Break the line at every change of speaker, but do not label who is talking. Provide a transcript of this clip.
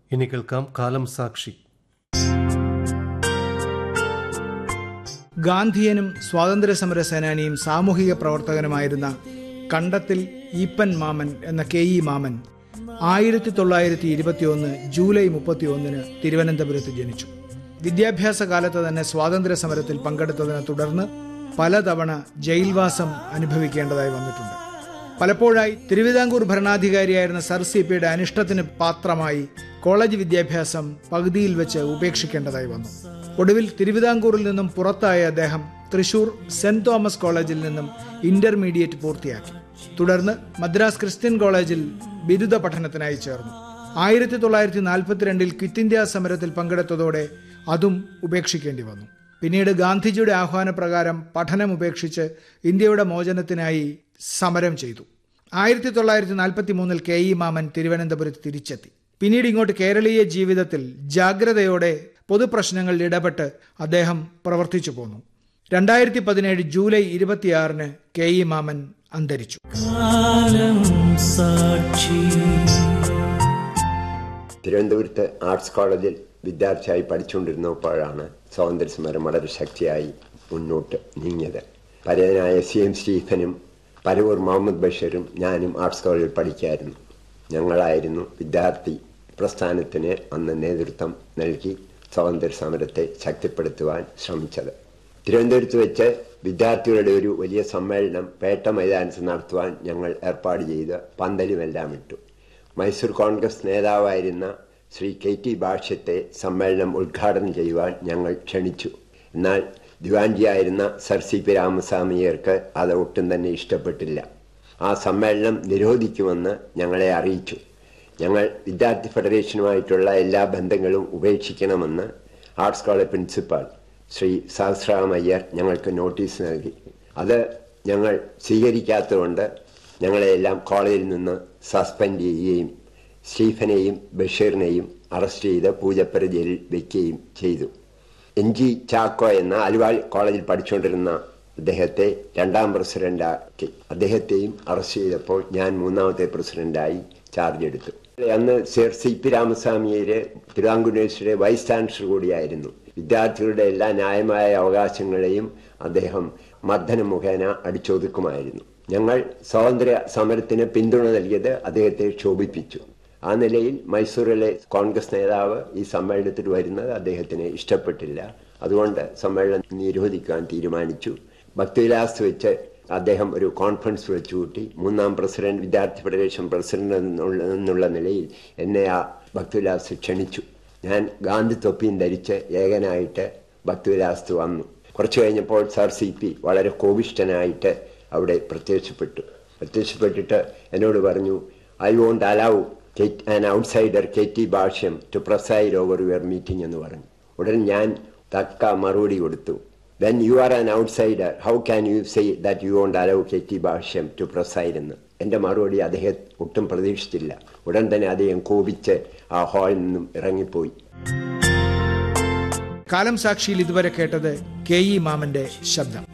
ഇനി കേൾക്കാം കാലം സാക്ഷി
ഗാന്ധിയനും സ്വാതന്ത്ര്യ സമര സേനാനിയും സാമൂഹിക പ്രവർത്തകനുമായിരുന്ന കണ്ടത്തിൽ ഈപ്പൻ മാമൻ എന്ന കെ ഇ മാമൻ ആയിരത്തി തൊള്ളായിരത്തി ഇരുപത്തിയൊന്ന് ജൂലൈ മുപ്പത്തി ഒന്നിന് തിരുവനന്തപുരത്ത് ജനിച്ചു വിദ്യാഭ്യാസ കാലത്ത് തന്നെ സ്വാതന്ത്ര്യ സമരത്തിൽ പങ്കെടുത്തതിനെ തുടർന്ന് പലതവണ ജയിൽവാസം അനുഭവിക്കേണ്ടതായി വന്നിട്ടുണ്ട് പലപ്പോഴായി തിരുവിതാംകൂർ ഭരണാധികാരിയായിരുന്ന സർ സി പിയുടെ അനിഷ്ടത്തിന് പാത്രമായി കോളേജ് വിദ്യാഭ്യാസം പകുതിയിൽ വെച്ച് ഉപേക്ഷിക്കേണ്ടതായി വന്നു ഒടുവിൽ തിരുവിതാംകൂറിൽ നിന്നും പുറത്തായ അദ്ദേഹം തൃശൂർ സെന്റ് തോമസ് കോളേജിൽ നിന്നും ഇന്റർമീഡിയറ്റ് പൂർത്തിയാക്കി തുടർന്ന് മദ്രാസ് ക്രിസ്ത്യൻ കോളേജിൽ ബിരുദ പഠനത്തിനായി ചേർന്നു ആയിരത്തി തൊള്ളായിരത്തി നാൽപ്പത്തിരണ്ടിൽ ക്വിറ്റ് ഇന്ത്യ സമരത്തിൽ പങ്കെടുത്തതോടെ അതും ഉപേക്ഷിക്കേണ്ടി വന്നു പിന്നീട് ഗാന്ധിജിയുടെ ആഹ്വാനപ്രകാരം പഠനം ഉപേക്ഷിച്ച് ഇന്ത്യയുടെ മോചനത്തിനായി സമരം ചെയ്തു ആയിരത്തി തൊള്ളായിരത്തി നാൽപ്പത്തി മൂന്നിൽ കെ ഇ മാമൻ തിരുവനന്തപുരത്ത് തിരിച്ചെത്തി പിന്നീട് ഇങ്ങോട്ട് കേരളീയ ജീവിതത്തിൽ ജാഗ്രതയോടെ പൊതുപ്രശ്നങ്ങളിൽ ഇടപെട്ട് അദ്ദേഹം പ്രവർത്തിച്ചു പോന്നു രണ്ടായിരത്തി പതിനേഴ് ജൂലൈ ഇരുപത്തിയാറിന് കെ ഇ മാമൻ അന്തരിച്ചു
തിരുവനന്തപുരത്ത് ആർട്സ് കോളേജിൽ വിദ്യാർത്ഥിയായി പഠിച്ചുകൊണ്ടിരുന്നപ്പോഴാണ് സ്വാതന്ത്ര്യ സമരം വളരെ ശക്തിയായി മുന്നോട്ട് നീങ്ങിയത് പരേതനായ സി എം സ്റ്റീഫനും പരവൂർ മുഹമ്മദ് ബഷീറും ഞാനും ആർട്സ് കോളേജിൽ പഠിക്കായിരുന്നു ഞങ്ങളായിരുന്നു വിദ്യാർത്ഥി പ്രസ്ഥാനത്തിന് അന്ന് നേതൃത്വം നൽകി സ്വാതന്ത്ര്യ സമരത്തെ ശക്തിപ്പെടുത്തുവാൻ ശ്രമിച്ചത് തിരുവനന്തപുരത്ത് വെച്ച് വിദ്യാർത്ഥികളുടെ ഒരു വലിയ സമ്മേളനം പേട്ട മൈതാനത്ത് നടത്തുവാൻ ഞങ്ങൾ ഏർപ്പാട് ചെയ്ത് പന്തലുമെല്ലാം ഇട്ടു മൈസൂർ കോൺഗ്രസ് നേതാവായിരുന്ന ശ്രീ കെ ടി ഭാഷ്യത്തെ സമ്മേളനം ഉദ്ഘാടനം ചെയ്യുവാൻ ഞങ്ങൾ ക്ഷണിച്ചു എന്നാൽ ദിവാൻജിയായിരുന്ന സർ സി പി രാമസ്വാമിയർക്ക് അത് ഒട്ടും തന്നെ ഇഷ്ടപ്പെട്ടില്ല ആ സമ്മേളനം നിരോധിക്കുമെന്ന് ഞങ്ങളെ അറിയിച്ചു ഞങ്ങൾ വിദ്യാർത്ഥി ഫെഡറേഷനുമായിട്ടുള്ള എല്ലാ ബന്ധങ്ങളും ഉപേക്ഷിക്കണമെന്ന് arts college principal Shri Sahasram Iyer ഞങ്ങൾക്ക് നോട്ടീസ് നൽകി അത് ഞങ്ങൾ സ്വീകരിക്കാത്തതുകൊണ്ട് ഞങ്ങളെല്ലാം കോളേജിൽ നിന്ന് സസ്പെൻഡ് ചെയ്യുകയും സ്റ്റീഫനെയും ബഷീറിനെയും അറസ്റ്റ് ചെയ്ത് പൂജപ്പര ജയിലിൽ വയ്ക്കുകയും ചെയ്തു എൻ ജി ചാക്കോ എന്ന ആലുവാൽ കോളേജിൽ പഠിച്ചുകൊണ്ടിരുന്ന അദ്ദേഹത്തെ രണ്ടാം പ്രസിഡന്റാക്കി അദ്ദേഹത്തെയും അറസ്റ്റ് ചെയ്തപ്പോൾ ഞാൻ മൂന്നാമത്തെ പ്രസിഡന്റായി ചാർജ് എടുത്തു അന്ന് സർ സി പി രാമസ്വാമിയുടെ തിരുവിതാംകൂർ യൂണിവേഴ്സിറ്റിയുടെ വൈസ് ചാൻസലർ കൂടിയായിരുന്നു വിദ്യാർത്ഥികളുടെ എല്ലാ ന്യായമായ അവകാശങ്ങളെയും അദ്ദേഹം മർദ്ദന മുഖേന അടിച്ചൊതുക്കുമായിരുന്നു ഞങ്ങൾ സ്വാതന്ത്ര്യ സമരത്തിന് പിന്തുണ നൽകിയത് അദ്ദേഹത്തെ ക്ഷോഭിപ്പിച്ചു ആ നിലയിൽ മൈസൂരിലെ കോൺഗ്രസ് നേതാവ് ഈ സമ്മേളനത്തിൽ വരുന്നത് അദ്ദേഹത്തിന് ഇഷ്ടപ്പെട്ടില്ല അതുകൊണ്ട് സമ്മേളനം നിരോധിക്കാൻ തീരുമാനിച്ചു ഭക്തിവിലാസ് വെച്ച് അദ്ദേഹം ഒരു കോൺഫറൻസ് വിളിച്ചു കൂട്ടി മൂന്നാം പ്രസിഡന്റ് വിദ്യാർത്ഥി ഫെഡറേഷൻ പ്രസിഡന്റ് എന്നുള്ള നിലയിൽ എന്നെ ആ ഭക്തിവിലാസ് ക്ഷണിച്ചു ഞാൻ ഗാന്ധി തൊപ്പിയും ധരിച്ച് ഏകനായിട്ട് ഭക്തിവിലാസത്ത് വന്നു കുറച്ചു കഴിഞ്ഞപ്പോൾ സർ സി പി വളരെ കോപിഷ്ടനായിട്ട് അവിടെ പ്രത്യക്ഷപ്പെട്ടു പ്രത്യക്ഷപ്പെട്ടിട്ട് എന്നോട് പറഞ്ഞു I won't allow an outsider K T Bhashyam to preside over your meeting എന്ന് പറഞ്ഞു ഉടൻ ഞാൻ തക്ക മറുപടി കൊടുത്തു when you are an outsider how can you say that you won't allow K T Bhashyam to preside എന്ന് എൻ്റെ മറുപടി അദ്ദേഹം ഒട്ടും പ്രതീക്ഷിച്ചില്ല ഉടൻ തന്നെ അദ്ദേഹം കോപിച്ച് ആ ഹാളിൽ നിന്നും ഇറങ്ങിപ്പോയി
കാലം സാക്ഷിയിൽ ഇതുവരെ കേട്ടത് കെ ഇ മാമന്റെ ശബ്ദം